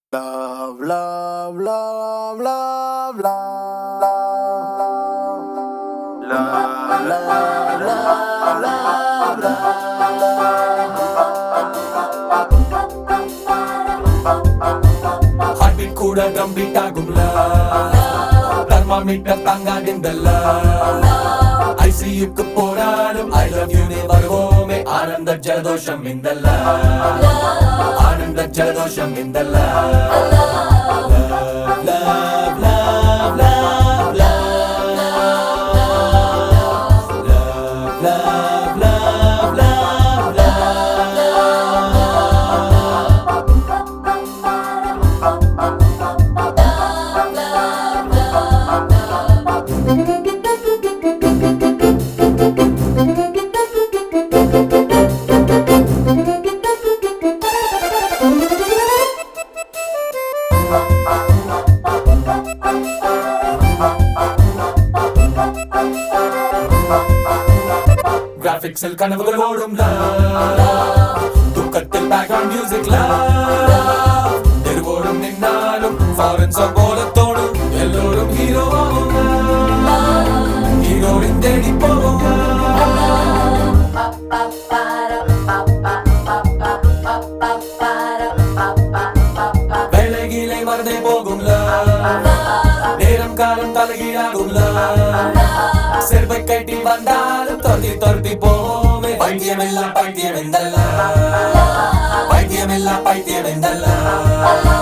Love, love, love, love, love, love, love, love, love, love. Heart beat கூட drum beat ஆகும்ல thermometer தாங்காதிந்தல்ல ஐசியுக்கு போனாலும் ஐ லவ் யூ வருவோமே ஆனந்த ஜலதோஷம் இந்தல்ல ஆனந்த ஜலதோஷம் இந்தல்ல Love, love, love, love, love. Love, love, love, love, love. கிராபிக்ஸில் கனவுகள் ஓடும் துக்கத்தில் பேக்ரவுண்ட் மியூசிக்ல தெருவோடும் நின்னாலும் ஃபாரின் சாங் போல தோடும் எல்லோரும் ஹீரோவாகும் ஹீரோவின் தேடி போவோம் வேலைகீழே வரதே போகும்ல நேரம் காலம் தலைகீழாகும்ல செருப்பை கட்டி வந்தாலும் தொர்த்தி தொர்த்தி போவோமே பைத்தியம் எல்லாம் பைத்தியம் எந்தல்ல பைத்தியம் எல்லாம் பைத்தியம் எந்தல்ல